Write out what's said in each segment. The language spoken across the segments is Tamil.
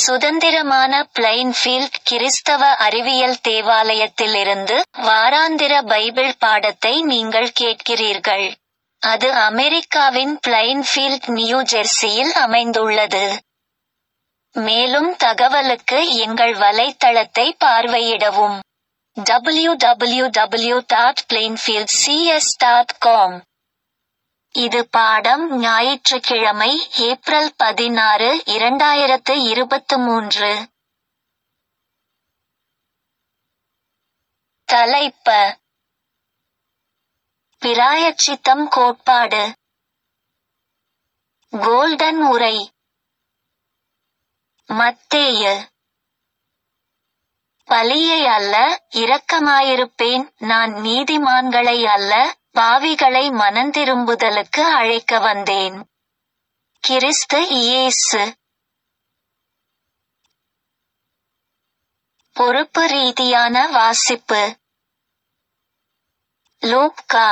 சுதந்திரமான பிளைன்ஃபீல்ட் கிறிஸ்தவ அறிவியல் தேவாலயத்திலிருந்து வாராந்திர பைபிள் பாடத்தை நீங்கள் கேட்கிறீர்கள். அது அமெரிக்காவின் பிளைன்ஃபீல்ட் நியூ ஜெர்சியில் அமைந்துள்ளது. மேலும் தகவலுக்கு எங்கள் வலைத்தளத்தை பார்வையிடவும். www.plainfieldcs.com இது பாடம் ஞாயிற்றுக்கிழமை ஏப்ரல் பதினாறு இரண்டாயிரத்து இருபத்து மூன்று. தலைப்ப பிராயச்சித்தம் கோட்பாடு கோல்டன் உரை மத்தேயு பலியை அல்ல இரக்கமாயிருப்பேன் நான் நீதிமான்களை அல்ல பாவிகளை மனந்திரும்புதலுக்கு அழைக்க வந்தேன். கிறிஸ்து இயேசு பொறுப்பு ரீதியான வாசிப்பு லூக்கா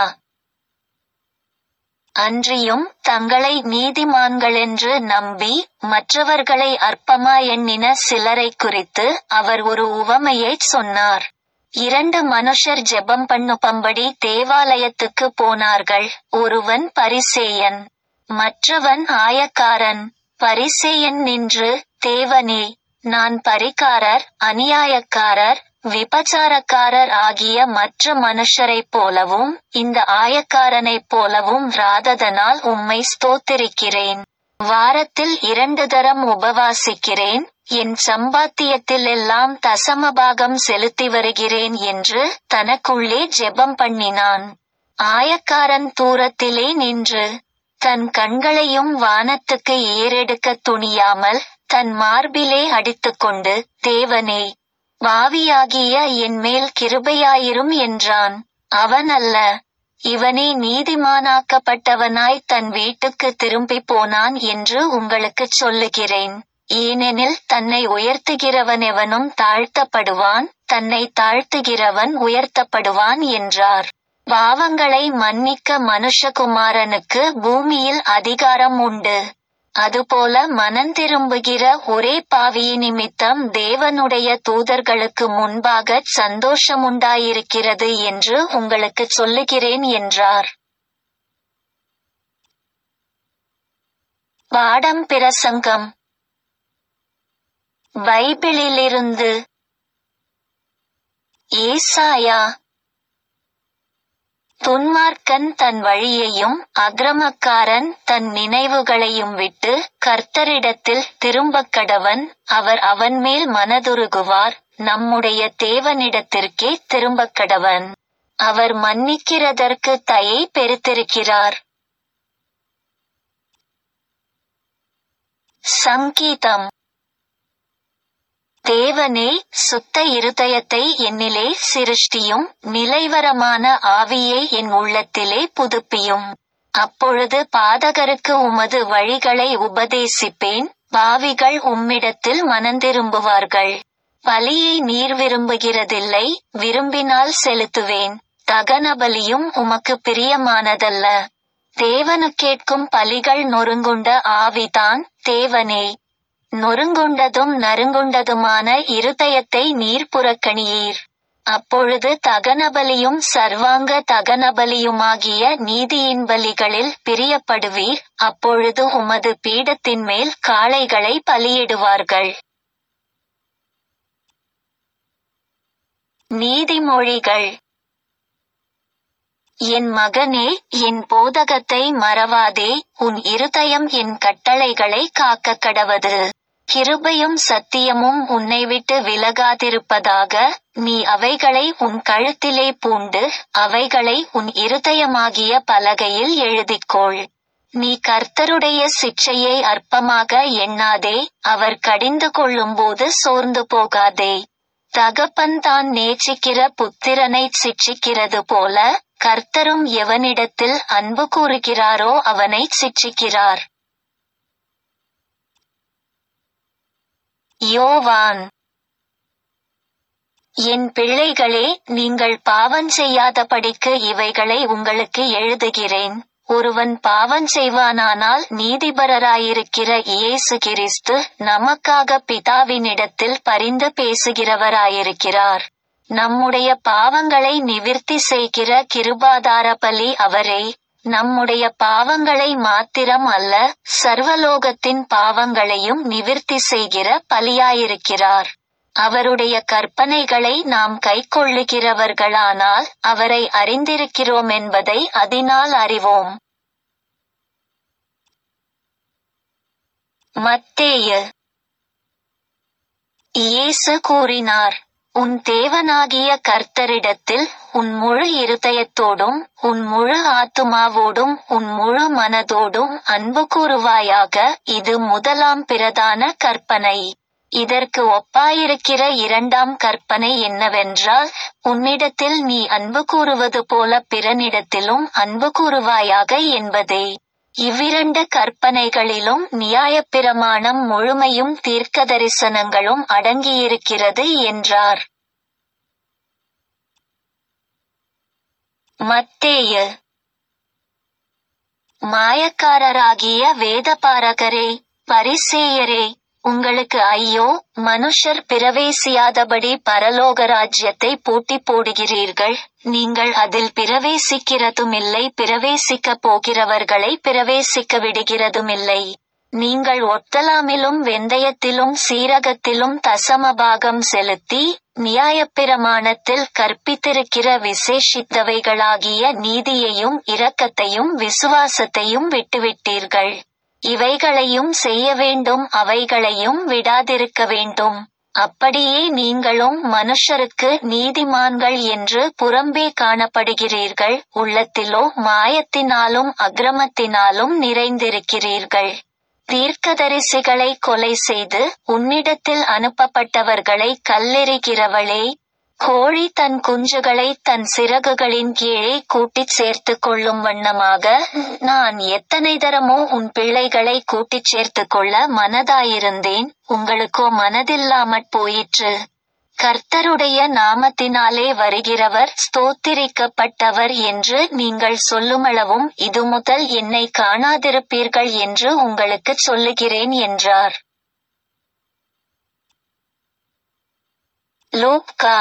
அன்றியும் தங்களை நீதிமான்களென்று நம்பி மற்றவர்களை அற்பமா எண்ணின சிலரைக் குறித்து அவர் ஒரு உவமையைச் சொன்னார். இரண்டு மனுஷர் ஜெபம் பண்ணும்படி தேவாலயத்துக்கு போனார்கள் ஒருவன் பரிசேயன் மற்றவன் ஆயக்காரன் பரிசேயன் நின்று தேவனே நான் பரிகாரர் அநியாயக்காரர் விபச்சாரக்காரர் ஆகிய மற்ற மனுஷரைப் போலவும் இந்த ஆயக்காரனைப் போலவும் ராததனால் உம்மை ஸ்தோத்திரிக்கிறேன் வாரத்தில் இரண்டு தரம் உபவாசிக்கிறேன் என் சம்பாத்தியத்திலெல்லாம் தசமபாகம் செலுத்தி வருகிறேன் என்று தனக்குள்ளே ஜெபம் பண்ணினான் ஆயக்காரன் தூரத்திலே நின்று தன் கண்களையும் வானத்துக்கு ஏறெடுக்கத் துணியாமல் தன் மார்பிலே அடித்துக்கொண்டு தேவனே பாவியாகிய என்மேல் கிருபையாயிரும் என்றான் அவன் அல்ல இவனே நீதிமானாக்கப்பட்டவனாய் தன் வீட்டுக்கு திரும்பிப் போனான் என்று உங்களுக்குச் சொல்லுகிறேன் ஏனெனில் தன்னை உயர்த்துகிறவனெவனும் தாழ்த்தப்படுவான் தன்னை தாழ்த்துகிறவன் உயர்த்தப்படுவான் என்றார் பாவங்களை மன்னிக்க மனுஷகுமாரனுக்கு பூமியில் அதிகாரம் உண்டு அதுபோல மனந்திரும்புகிற ஒரே பாவியினிமித்தம் தேவனுடைய தூதர்களுக்கு முன்பாகச் சந்தோஷமுண்டாயிருக்கிறது என்று உங்களுக்குச் சொல்லுகிறேன் என்றார். பாடம் பிரசங்கம் பைபிளிலிருந்து ஏசாயா துன்மார்க்கன் தன் வழியையும் அக்கிரமக்காரன் தன் நினைவுகளையும் விட்டு கர்த்தரிடத்தில் திரும்பக்கடவன் அவர் அவன்மேல் மனதுருகுவார் நம்முடைய தேவனிடத்திற்கே திரும்பக்கடவன் அவர் மன்னிக்கிறதற்கு தயை பெருத்திருக்கிறார் சங்கீதம் தேவனே சுத்த இருதயத்தை என்னிலே சிருஷ்டியும் நிலைவரமான ஆவியை என் உள்ளத்திலே புதுப்பியும் அப்பொழுது பாதகருக்கு உமது வழிகளை உபதேசிப்பேன் பாவிகள் உம்மிடத்தில் மனந்திரும்புவார்கள் பலியை நீர் விரும்புகிறதில்லை விரும்பினால் செலுத்துவேன் தகனபலியும் உமக்கு பிரியமானதல்ல தேவனு கேட்கும் பலிகள் நொறுங்குண்ட ஆவிதான் தேவனே நொறுங்குண்டதும் நறுங்குண்டதுமான இருதயத்தை நீர் புறக்கணியீர் அப்பொழுது தகனபலியும் சர்வாங்க தகனபலியுமாகிய நீதியின் பலிகளில் பிரியப்படுவீர் அப்பொழுது உமது பீடத்தின் மேல் காளைகளை பலியிடுவார்கள் நீதிமொழிகள் என் மகனே என் போதகத்தை மறவாதே உன் இருதயம் என் கட்டளைகளை காக்க கடவது கிருபையும் சத்தியமும் உன்னை விட்டு விலகாதிருப்பதாக நீ அவைகளை உன் கழுத்திலே பூண்டு அவைகளை உன் இருதயமாகிய பலகையில் எழுதிக்கொள் நீ கர்த்தருடைய சிக்ஷையை அற்பமாக எண்ணாதே அவர் கடிந்து கொள்ளும்போது சோர்ந்து போகாதே தகப்பன் தான் நேசிக்கிற புத்திரனைச் சிட்சிக்கிறது போல கர்த்தரும் எவனிடத்தில் அன்பு கூறுகிறாரோ அவனைச் சிட்சிக்கிறார் யோவான் என் பிள்ளைகளே நீங்கள் பாவம் செய்யாதபடிக்கு இவைகளை உங்களுக்கு எழுதுகிறேன் ஒருவன் பாவம் செய்வானானால் நீதிபரராயிருக்கிற இயேசு கிறிஸ்து நமக்காக பிதாவினிடத்தில் பரிந்து பேசுகிறவராயிருக்கிறார் நம்முடைய பாவங்களை நிவிர்த்தி செய்கிற கிருபாதார பலி அவரே நம்முடைய பாவங்களை மாத்திரம் அல்ல சர்வலோகத்தின் பாவங்களையும் நிவிர்த்தி செய்கிற பலியாயிருக்கிறார் அவருடைய கற்பனைகளை நாம் கைக்கொள்ளுகிறவர்களானால் அவரை அறிந்திருக்கிறோம் என்பதை அதனால் அறிவோம் மத்தேயு இயேசு கூறினார் உன் தேவனாகிய கர்த்தரிடத்தில் உன் முழு இருதயத்தோடும் உன் முழு ஆத்துமாவோடும் உன் முழு மனதோடும் அன்பு கூறுவாயாக இது முதலாம் பிரதான கற்பனை இதற்கு ஒப்பாயிருக்கிற இரண்டாம் கற்பனை என்னவென்றால் உன்னிடத்தில் நீ அன்பு கூறுவது போல பிறனிடத்திலும் அன்பு கூறுவாயாக என்பதே இவ்விரண்டு கற்பனைகளிலும் நியாயப்பிரமாணம் முழுமையும் தீர்க்க தரிசனங்களும் அடங்கியிருக்கிறது என்றார் மத்தேயு மாயக்காரராகிய வேதபாரகரே பரிசேயரே உங்களுக்கு ஐயோ மனுஷர் பிரவேசியாதபடி பரலோக ராஜ்யத்தை பூட்டி போடுகிறீர்கள் நீங்கள் அதில் பிரவேசிக்கிறதுமில்லை பிரவேசிக்க போகிறவர்களை பிரவேசிக்க விடுகிறதுமில்லை நீங்கள் ஒத்தலாமிலும் வெந்தயத்திலும் சீரகத்திலும் தசமபாகம் செலுத்தி நியாயப்பிரமாணத்தில் கற்பித்திருக்கிற விசேஷித்தவைகளாகிய நீதியையும் இரக்கத்தையும் விசுவாசத்தையும் விட்டுவிட்டீர்கள் இவைகளையும் செய்ய வேண்டும் அவைகளையும் விடாதிருக்க வேண்டும் அப்படியே நீங்களும் மனுஷருக்கு நீதிமான்கள் என்று புறம்பே காணப்படுகிறீர்கள் உள்ளத்திலோ மாயத்தினாலும் அக்கிரமத்தினாலும் நிறைந்திருக்கிறீர்கள் தீர்க்கதரிசிகளை கொலை செய்து உன்னிடத்தில் அனுப்பப்பட்டவர்களை கல்லெறிகிறவளே கோழி தன் குஞ்சுகளை தன் சிறகுகளின் கீழே கூட்டிச் சேர்த்து கொள்ளும் வண்ணமாக நான் எத்தனை தரமோ உன் பிள்ளைகளை கூட்டிச் சேர்த்து கொள்ள மனதாயிருந்தேன் உங்களுக்கோ மனதில்லாமற் போயிற்று கர்த்தருடைய நாமத்தினாலே வருகிறவர் ஸ்தோத்திரிக்கப்பட்டவர் என்று நீங்கள் சொல்லுமளவும் இது முதல் என்னை காணாதிருப்பீர்கள் என்று உங்களுக்குச் சொல்லுகிறேன் என்றார் லூக்கா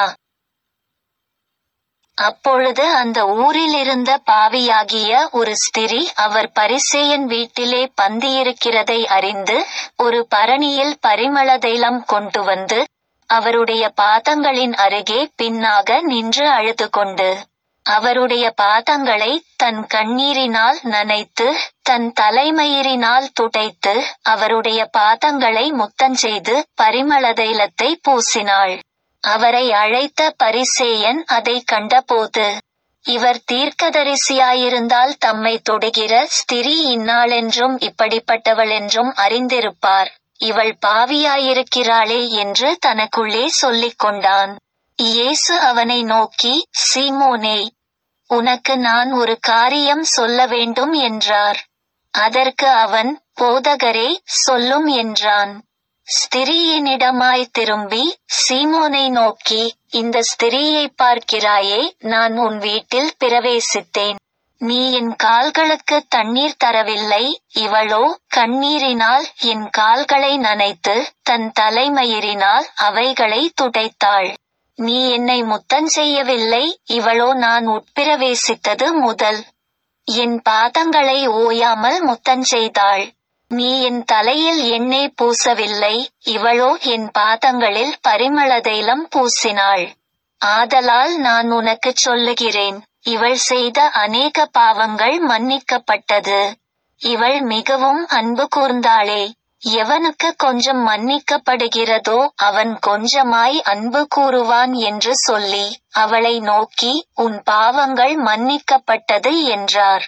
அப்பொழுது அந்த ஊரில் இருந்த பாவியாகிய ஒரு ஸ்திரி அவர் பரிசேயன் வீட்டிலே பந்தியிருக்கிறதை அறிந்து ஒரு பரணியில் பரிமள தைலம் கொண்டு வந்து அவருடைய பாதங்களின் அருகே பின்னாக நின்று அழுது கொண்டு அவருடைய பாதங்களை தன் கண்ணீரினால் நனைத்து தன் தலைமயிரினால் துடைத்து அவருடைய பாதங்களை முத்தஞ்செய்து பரிமள தைலத்தை பூசினாள் அவரை அழைத்த பரிசேயன் அதை கண்டபோது இவர் தீர்க்கதரிசியாயிருந்தால் தம்மை தொடுகிற ஸ்திரீ இன்னாளென்றும் இப்படிப்பட்டவள் என்றும் அறிந்திருப்பார் இவள் பாவியாயிருக்கிறாளே என்று தனக்குள்ளே சொல்லிக் கொண்டான் இயேசு அவனை நோக்கி சீமோனே உனக்கு நான் ஒரு காரியம் சொல்ல வேண்டும் என்றார் அதற்கு அவன் போதகரே சொல்லும் என்றான் ஸ்திரீயினிடமாய் திரும்பி சீமோனை நோக்கி இந்த ஸ்திரீயை பார்க்கிறாயே நான் உன் வீட்டில் பிரவேசித்தேன் நீ என் கால்களுக்கு தண்ணீர் தரவில்லை இவளோ கண்ணீரினால் என் கால்களை நனைத்து தன் தலைமயிரினால் அவைகளை துடைத்தாள் நீ என்னை முத்தம் செய்யவில்லை இவளோ நான் உட்பிரவேசித்தது முதல் என் பாதங்களை ஓயாமல் முத்தஞ்செய்தாள் நீ என் தலையில் எண்ணெய் பூசவில்லை இவளோ என் பாதங்களில் பரிமள தைலம் பூசினாள் ஆதலால் நான் உனக்குச் சொல்லுகிறேன் இவள் செய்த அநேக பாவங்கள் மன்னிக்கப்பட்டது இவள் மிகவும் அன்பு கூர்ந்தாளே எவனுக்கு கொஞ்சம் மன்னிக்கப்படுகிறதோ அவன் கொஞ்சமாய் அன்பு கூறுவான் என்று சொல்லி அவளை நோக்கி உன் பாவங்கள் மன்னிக்கப்பட்டது என்றார்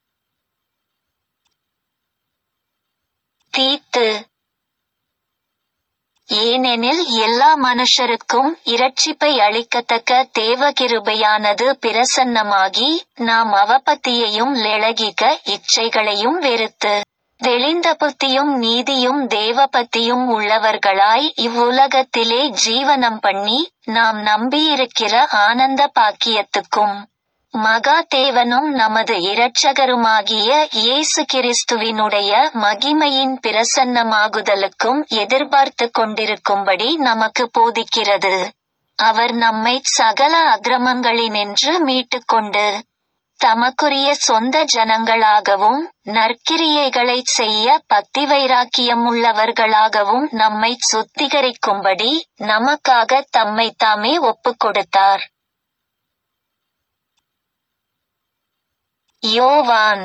தீத்து ஏனெனில் எல்லா மனுஷருக்கும் இரட்சிப்பை அளிக்கத்தக்க தேவகிருபையானது பிரசன்னமாகி நாம் அவபத்தியையும் லெளகிக இச்சைகளையும் வெறுத்து தெளிந்த புத்தியும் நீதியும் தேவபத்தியும் உள்ளவர்களாய் இவ்வுலகத்திலே ஜீவனம் பண்ணி நாம் நம்பியிருக்கிற ஆனந்த பாக்கியத்துக்கும் மகா தேவனும் நமது இரட்சகருமாகிய இயேசு கிறிஸ்துவினுடைய மகிமையின் பிரசன்னமாகுதலுக்கும் எதிர்பார்த்து கொண்டிருக்கும்படி நமக்கு போதிக்கிறது அவர் நம்மை சகல அக்கிரமங்களினின்று மீட்டுக்கொண்டு தமக்குரிய சொந்த ஜனங்களாகவும் நற்கிரியைகளைச் செய்ய பக்தி வைராக்கியம் உள்ளவர்களாகவும் நம்மை சுத்திகரிக்கும்படி நமக்காக தம்மை தாமே ஒப்புக் கொடுத்தார் யோவான்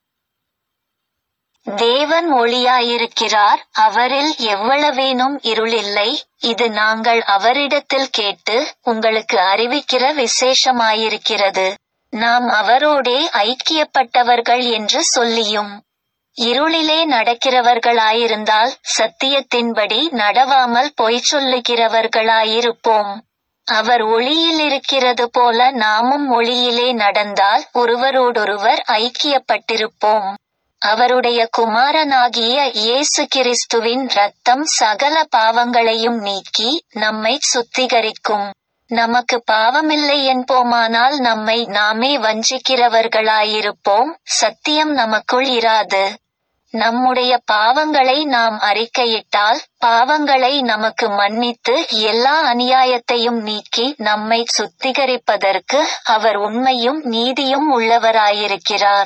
தேவன் ஒளியாயிருக்கிறார் அவரில் எவ்வளவேனும் இருளில்லை இது நாங்கள் அவரிடத்தில் கேட்டு உங்களுக்கு அறிவிக்கிற விசேஷமாயிருக்கிறது நாம் அவரோடே ஐக்கியப்பட்டவர்கள் என்று சொல்லியும் இருளிலே நடக்கிறவர்களாயிருந்தால் சத்தியத்தின்படி நடவாமல் பொய் சொல்லுகிறவர்களாயிருப்போம் அவர் ஒளியில் இருக்கிறது போல நாமும் ஒளியிலே நடந்தால் ஒருவரோடொருவர் ஐக்கியப்பட்டிருப்போம் அவருடைய குமாரனாகிய இயேசு கிறிஸ்துவின் இரத்தம் சகல பாவங்களையும் நீக்கி நம்மை சுத்திகரிக்கும் நமக்கு பாவமில்லை என்போமானால் நம்மை நாமே வஞ்சிக்கிறவர்களாயிருப்போம் சத்தியம் நமக்குள் இராது நம்முடைய பாவங்களை நாம் அறிக்கையிட்டால் பாவங்களை நமக்கு மன்னித்து எல்லா அநியாயத்தையும் நீக்கி நம்மை சுத்திகரிப்பதற்கு அவர் உண்மையும் நீதியும் உள்ளவராயிருக்கிறார்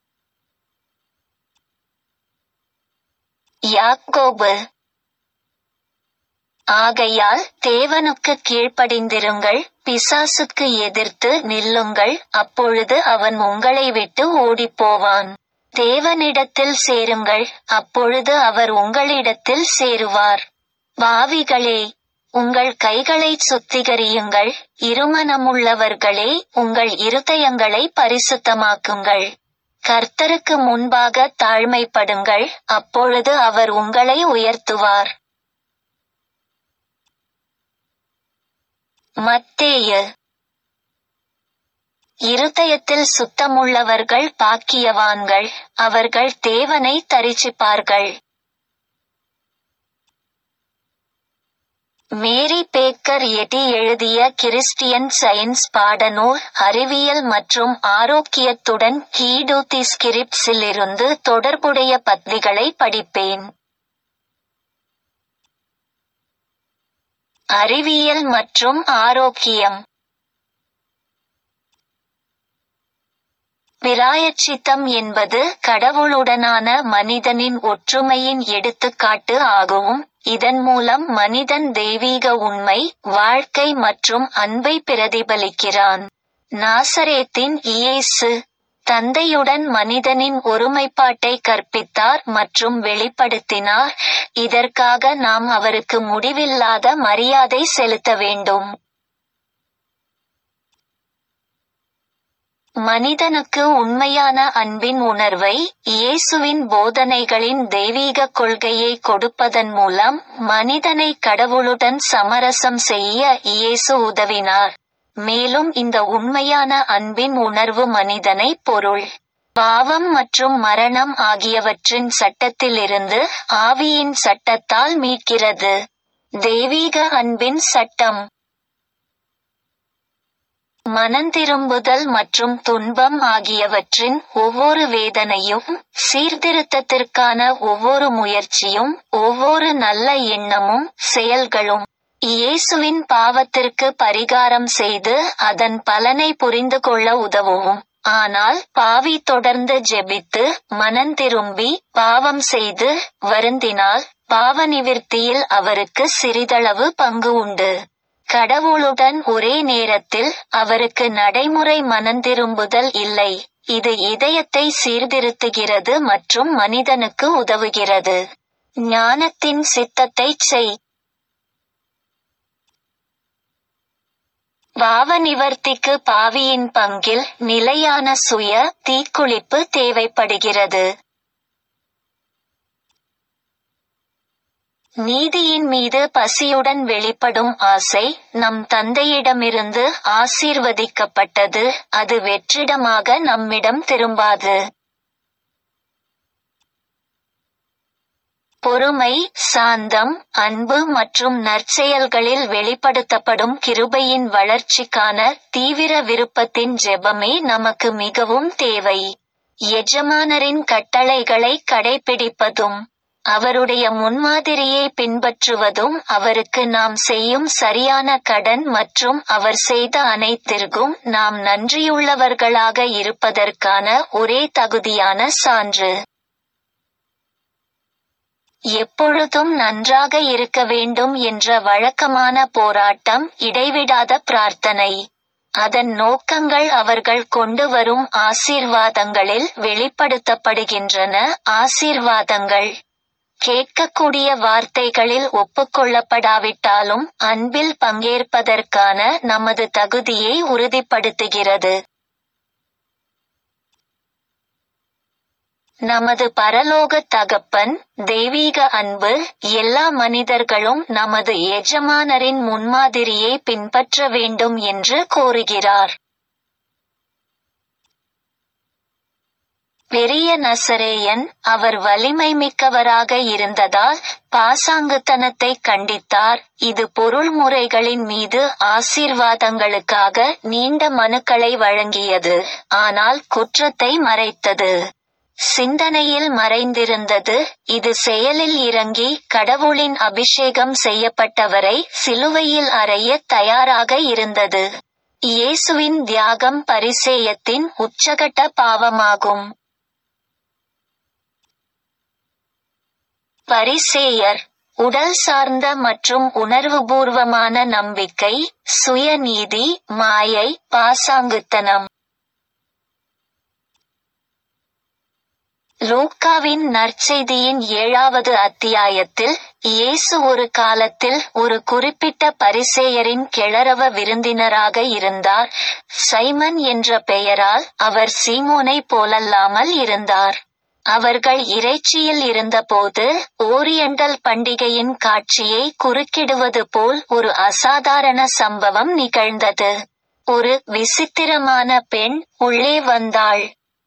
யாக்கோபு ஆகையால் தேவனுக்கு கீழ்ப்படிந்திருங்கள் பிசாசுக்கு எதிர்த்து நில்லுங்கள் அப்பொழுது அவன் உங்களை விட்டு ஓடிப்போவான் தேவனிடத்தில் சேருங்கள் அப்பொழுது அவர் உங்களிடத்தில் சேருவார் பாவிகளே உங்கள் கைகளை சுத்திகரியுங்கள் இருமனமுள்ளவர்களே உங்கள் இருதயங்களை பரிசுத்தமாக்குங்கள் கர்த்தருக்கு முன்பாக தாழ்மைப்படுங்கள் அப்பொழுது அவர் உங்களை உயர்த்துவார் மத்தேயு இருதயத்தில் சுத்தமுள்ளவர்கள் பாக்கியவான்கள் அவர்கள் தேவனை தரிசிப்பார்கள் மேரி பேக்கர் எட்டி எழுதிய கிறிஸ்டியன் சயின்ஸ் பாடநூல் அறிவியல் மற்றும் ஆரோக்கியத்துடன் ஹீடூதி ஸ்கிரிப்ட்ஸில் இருந்து தொடர்புடைய பத்திகளை படிப்பேன் அறிவியல் மற்றும் ஆரோக்கியம் பிராயச்சித்தம் என்பது கடவுளுடனான மனிதனின் ஒற்றுமையின் எடுத்துக்காட்டு ஆகவும் இதன் மூலம் மனிதன் தெய்வீக உண்மை வாழ்க்கை மற்றும் அன்பை பிரதிபலிக்கிறான் நாசரேத்தின் இயேசு தந்தையுடன் மனிதனின் ஒருமைப்பாட்டை கற்பித்தார் மற்றும் வெளிப்படுத்தினார் இதற்காக நாம் அவருக்கு முடிவில்லாத மரியாதை செலுத்த வேண்டும் மனிதனுக்கு உண்மையான அன்பின் உணர்வை இயேசுவின் போதனைகளின் தெய்வீக கொள்கையை கொடுப்பதன் மூலம் மனிதனை கடவுளுடன் சமரசம் செய்ய இயேசு உதவினார் மேலும் இந்த உண்மையான அன்பின் உணர்வு மனிதனை பொருள் பாவம் மற்றும் மரணம் ஆகியவற்றின் சட்டத்திலிருந்து ஆவியின் சட்டத்தால் மீட்கிறது தெய்வீக அன்பின் சட்டம் மனந்திரும்புதல் மற்றும் துன்பம் ஆகியவற்றின் ஒவ்வொரு வேதனையும் சீர்திருத்தத்திற்கான ஒவ்வொரு முயற்சியும் ஒவ்வொரு நல்ல எண்ணமும் செயல்களும் இயேசுவின் பாவத்திற்கு பரிகாரம் செய்து அதன் பலனை புரிந்து கொள்ள உதவும் ஆனால் பாவி தொடர்ந்து ஜெபித்து மனந்திரும்பி பாவம் செய்து வருந்தினால் பாவ நிவிர்த்தியில் அவருக்கு சிறிதளவு பங்கு உண்டு கடவுளுடன் ஒரே நேரத்தில் அவருக்கு நடைமுறை மனந்திரும்புதல் இல்லை இது இதயத்தை சீர்திருத்துகிறது மற்றும் மனிதனுக்கு உதவுகிறது ஞானத்தின் சித்தத்தை செய் பாவ நிவர்த்திக்கு பாவியின் பங்கில் நிலையான சுய தீக்குளிப்பு தேவைப்படுகிறது நீதியின் மீது பசியுடன் வெளிப்படும் ஆசை நம் தந்தையிடமிருந்து ஆசீர்வதிக்கப்பட்டது அது வெற்றிடமாக நம்மிடம் திரும்பாது பொறுமை சாந்தம் அன்பு மற்றும் நற்செயல்களில் வெளிப்படுத்தப்படும் கிருபையின் வளர்ச்சிக்கான தீவிர விருப்பத்தின் ஜெபமே நமக்கு மிகவும் தேவை எஜமானரின் கட்டளைகளை கடைபிடிப்பதும் அவருடைய முன்மாதிரியை பின்பற்றுவதும் அவருக்கு நாம் செய்யும் சரியான கடன் மற்றும் அவர் செய்த அனைத்திற்கும் நாம் நன்றியுள்ளவர்களாக இருப்பதற்கான ஒரே தகுதியான சான்று எப்பொழுதும் நன்றாக இருக்க வேண்டும் என்ற வழக்கமான போராட்டம் இடைவிடாத பிரார்த்தனை அதன் நோக்கங்கள் அவர்கள் கொண்டு வரும் ஆசீர்வாதங்களில் வெளிப்படுத்தப்படுகின்றன ஆசீர்வாதங்கள் கேட்கக்கூடிய வார்த்தைகளில் ஒப்புக்கொள்ளப்படாவிட்டாலும் அன்பில் பங்கேற்பதற்கான நமது தகுதியை உறுதிப்படுத்துகிறது நமது பரலோக தகப்பன் தெய்வீக அன்பு எல்லா மனிதர்களும் நமது எஜமானரின் முன்மாதிரியை பின்பற்ற வேண்டும் என்று கோருகிறார் பெரிய நசரேயன் அவர் வலிமை மிக்கவராக இருந்ததால் பாசாங்குத்தனத்தை கண்டித்தார் இது பொருள் முறைகளின் மீது ஆசீர்வாதங்களுக்காக நீண்ட மனுக்களை வழங்கியது ஆனால் குற்றத்தை மறைத்தது சிந்தனையில் மறைந்திருந்தது இது செயலில் இறங்கி கடவுளின் அபிஷேகம் செய்யப்பட்டவரை சிலுவையில் அறைய தயாராக இருந்தது இயேசுவின் தியாகம் பரிசேயத்தின் உச்சகட்ட பாவமாகும் பரிசேயர் உடல் சார்ந்த மற்றும் உணர்வுபூர்வமான நம்பிக்கை சுயநீதி மாயை பாசாங்குத்தனம் லூக்காவின் நற்செய்தியின் ஏழாவது அத்தியாயத்தில் இயேசு ஒரு காலத்தில் ஒரு குறிப்பிட்ட பரிசேயரின் கிளறவ விருந்தினராக இருந்தார் சைமன் என்ற பெயரால் அவர் சீமோனை போலல்லாமல் இருந்தார் அவர்கள் இறைச்சியில் இருந்தபோது ஓரியண்டல் பண்டிகையின் காட்சியை குறுக்கிடுவது போல் ஒரு அசாதாரண சம்பவம் நிகழ்ந்தது ஒரு விசித்திரமான பெண் உள்ளே வந்தாள்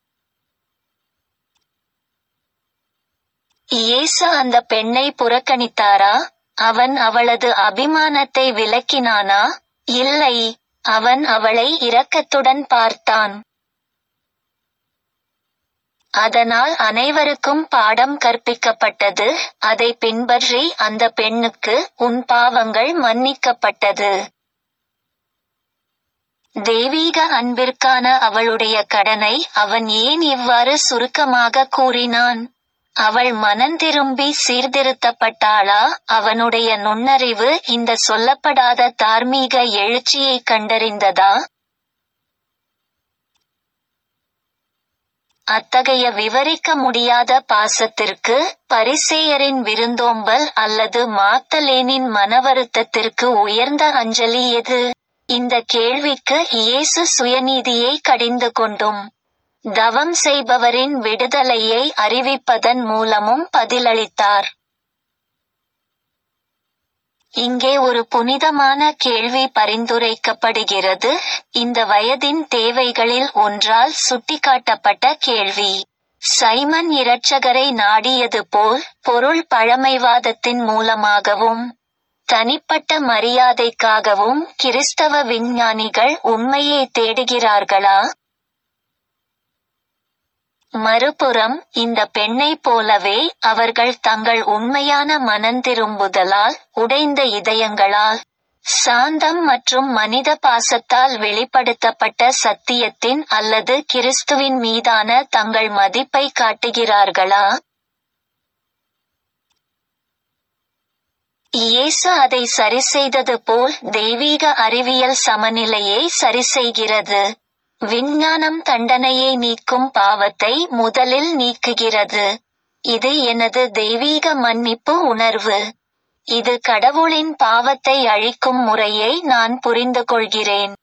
இயேசு அந்த பெண்ணை புறக்கணித்தாரா அவன் அவளது அபிமானத்தை விலக்கினானா இல்லை அவன் அவளை இரக்கத்துடன் பார்த்தான் அதனால் அனைவருக்கும் பாடம் கற்பிக்கப்பட்டது அதை பின்பற்றி அந்த பெண்ணுக்கு உன் பாவங்கள் மன்னிக்கப்பட்டது தெய்வீக அன்பிற்கான அவளுடைய கடனை அவன் ஏன் இவ்வாறு சுருக்கமாக கூறினான் அவள் மனந்திரும்பி சீர்திருத்தப்பட்டாளா அவனுடைய நுண்ணறிவு இந்த சொல்லப்படாத தார்மீக எழுச்சியை கண்டறிந்ததா அத்தகைய விவரிக்க முடியாத பாசத்திற்கு பரிசேயரின் விருந்தோம்பல் அல்லது மாத்தலேனின் மனவருத்தத்திற்கு உயர்ந்த அஞ்சலி எது இந்த கேள்விக்கு இயேசு சுயநீதியை கடிந்து கொண்டும் தவம் செய்பவரின் விடுதலையை அறிவிப்பதன் மூலமும் பதிலளித்தார் இங்கே ஒரு புனிதமான கேள்வி பரிந்துரைக்கப்படுகிறது இந்த வயதின் தேவைகளில் ஒன்றால் சுட்டிக்காட்டப்பட்ட கேள்வி சைமன் இரட்சகரை நாடியது போல் பொருள் பழமைவாதத்தின் மூலமாகவும் தனிப்பட்ட மரியாதைக்காகவும் கிறிஸ்தவ விஞ்ஞானிகள் உண்மையை தேடுகிறார்களா மறுபுறம் இந்த பெண்ணைப் போலவே அவர்கள் தங்கள் உண்மையான மனந்திரும்புதலால் உடைந்த இதயங்களால் சாந்தம் மற்றும் மனித பாசத்தால் வெளிப்படுத்தப்பட்ட சத்தியத்தின் அல்லது கிறிஸ்துவின் மீதான தங்கள் மதிப்பை காட்டுகிறார்களா இயேசு அதை சரிசெய்தது போல் தெய்வீக அறிவியல் சமநிலையை சரிசெய்கிறது விஞ்ஞானம் தண்டனையை நீக்கும் பாவத்தை முதலில் நீக்குகிறது இது எனது தெய்வீக மன்னிப்பு உணர்வு இது கடவுளின் பாவத்தை அழிக்கும் முறையை நான் புரிந்து கொள்கிறேன்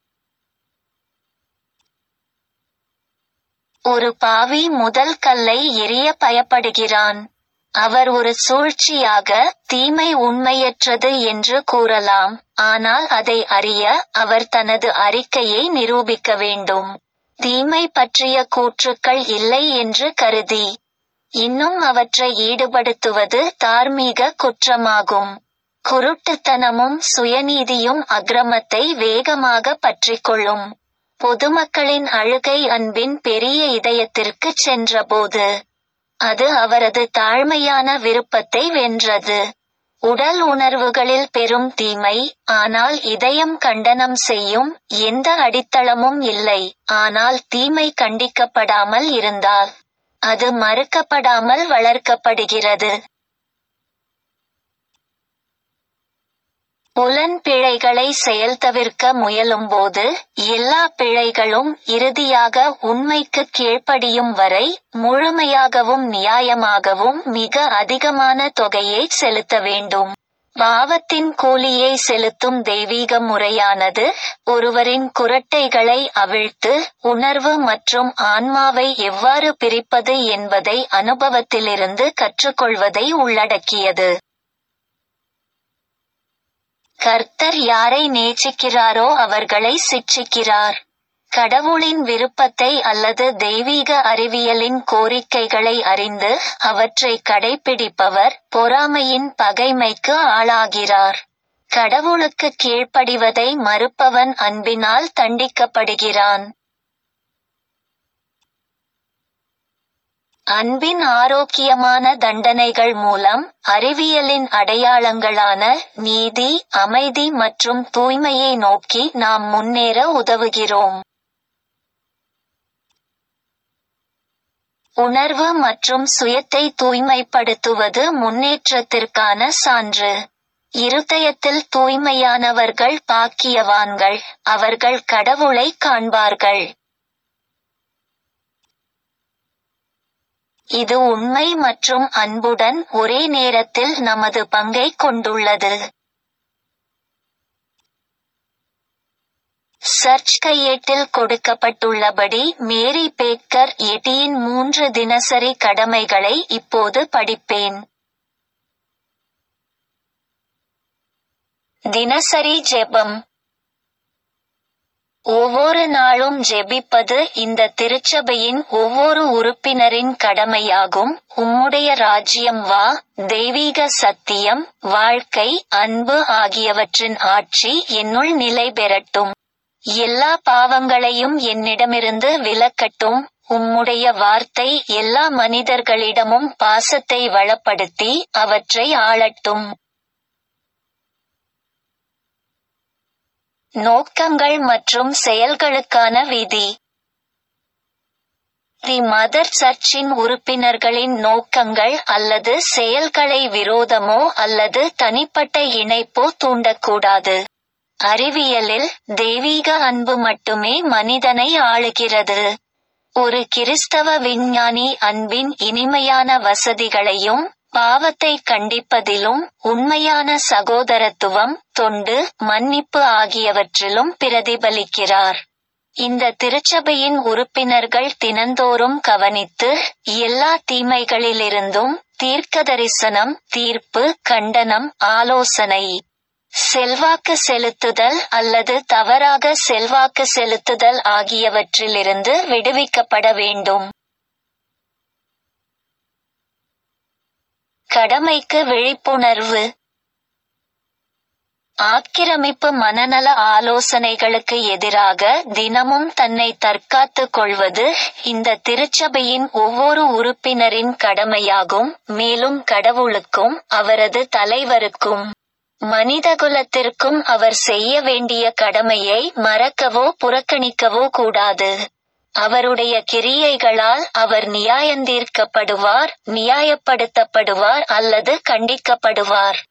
ஒரு பாவி முதல் கல்லை எரிய பயப்படுகிறான் அவர் ஒரு சூழ்ச்சியாக தீமை உண்மையற்றது என்று கூறலாம் ஆனால் அதை அறிய அவர் தனது அறிக்கையை நிரூபிக்க வேண்டும் தீமை பற்றிய கூற்றுக்கள் இல்லை என்று கருதி இன்னும் அவற்றை ஈடுபடுத்துவது தார்மீக குற்றமாகும் குருட்டுத்தனமும் சுயநீதியும் அக்கிரமத்தை வேகமாக பற்றிக்கொள்ளும் பொதுமக்களின் அழுகை அன்பின் பெரிய இதயத்திற்குச் சென்றபோது அது அவரது தாழ்மையான விருப்பத்தை வென்றது உடல் உணர்வுகளில் பெரும் தீமை ஆனால் இதயம் கண்டனம் செய்யும் எந்த அடித்தளமும் இல்லை ஆனால் தீமை கண்டிக்கப்படாமல் இருந்தால் அது மறுக்கப்படாமல் வளர்க்கப்படுகிறது புலன் பிழைகளை செயல்தவிர்க்க முயலும்போது எல்லா பிழைகளும் இறுதியாக உண்மைக்கு கீழ்ப்படியும் வரை முழுமையாகவும் நியாயமாகவும் மிக அதிகமான தொகையை செலுத்த வேண்டும் பாவத்தின் கூலியை செலுத்தும் தெய்வீக முறையானது ஒருவரின் குரட்டைகளை அவிழ்த்து உணர்வு மற்றும் ஆன்மாவை எவ்வாறு பிரிப்பது என்பதை அனுபவத்திலிருந்து கற்றுக்கொள்வதை உள்ளடக்கியது கர்த்தர் யாரை நேசிக்கிறாரோ அவர்களை சிட்சிக்கிறார் கடவுளின் விருப்பத்தை அல்லது தெய்வீக அறிவியலின் கோரிக்கைகளை அறிந்து அவற்றை கடைபிடிப்பவர் பொறாமையின் பகைமைக்கு ஆளாகிறார் கடவுளுக்கு கீழ்ப்படிவதை மறுப்பவன் அன்பினால் தண்டிக்கப்படுகிறான் அன்பின் ஆரோக்கியமான தண்டனைகள் மூலம் அறிவியலின் அடையாளங்களான நீதி அமைதி மற்றும் தூய்மையை நோக்கி நாம் முன்னேற உதவுகிறோம் உணர்வு மற்றும் சுயத்தை தூய்மைப்படுத்துவது முன்னேற்றத்திற்கான சான்று இருதயத்தில் தூய்மையானவர்கள் பாக்கியவான்கள் அவர்கள் கடவுளை காண்பார்கள் இது உண்மை மற்றும் அன்புடன் ஒரே நேரத்தில் நமது பங்கை கொண்டுள்ளது சர்ச் கையேட்டில் கொடுக்கப்பட்டுள்ளபடி மேரி பேக்கர் எட்டியின் மூன்று தினசரி கடமைகளை இப்போது படிப்பேன் தினசரி ஜெபம் ஒவ்வொரு நாளும் ஜெபிப்பது இந்த திருச்சபையின் ஒவ்வொரு உறுப்பினரின் கடமையாகும் உம்முடைய ராஜ்யம் வா தெய்வீக சத்தியம் வாழ்க்கை அன்பு ஆகியவற்றின் ஆட்சி என்னுள் நிலை பெறட்டும் எல்லா பாவங்களையும் என்னிடமிருந்து விலக்கட்டும் உம்முடைய வார்த்தை எல்லா மனிதர்களிடமும் பாசத்தை வளப்படுத்தி அவற்றை ஆளட்டும் நோக்கங்கள் மற்றும் செயல்களுக்கான விதி தி மதர் சர்ச்சின் உறுப்பினர்களின் நோக்கங்கள் அல்லது செயல்களை விரோதமோ அல்லது தனிப்பட்ட இணைப்போ தூண்டக்கூடாது அறிவியலில் தெய்வீக அன்பு மட்டுமே மனிதனை ஆளுகிறது ஒரு கிறிஸ்தவ விஞ்ஞானி அன்பின் இனிமையான வசதிகளையும் பாவத்தை கண்டிப்பதிலும் உண்மையான சகோதரத்துவம் தொண்டு மன்னிப்பு ஆகியவற்றிலும் பிரதிபலிக்கிறார் இந்த திருச்சபையின் உறுப்பினர்கள் தினந்தோறும் கவனித்து எல்லா தீமைகளிலிருந்தும் தீர்க்கதரிசனம் தீர்ப்பு கண்டனம் ஆலோசனை செல்வாக்கு செலுத்துதல் அல்லது தவறாக செல்வாக்கு செலுத்துதல் ஆகியவற்றிலிருந்து விடுவிக்கப்பட வேண்டும் கடமைக்கு விழிப்புணர்வு ஆக்கிரமிப்பு மனநல ஆலோசனைகளுக்கு எதிராக தினமும் தன்னை தற்காத்துக் கொள்வது இந்த திருச்சபையின் ஒவ்வொரு உறுப்பினரின் கடமையாகும் மேலும் கடவுளுக்கும் அவரது தலைவருக்கும் மனிதகுலத்திற்கும் அவர் செய்ய வேண்டிய கடமையை மறக்கவோ புறக்கணிக்கவோ கூடாது அவருடைய கிரியைகளால் அவர் நியாயந்தீர்க்கப்படுவார் நியாயப்படுத்தப்படுவார் அல்லது கண்டிக்கப்படுவார்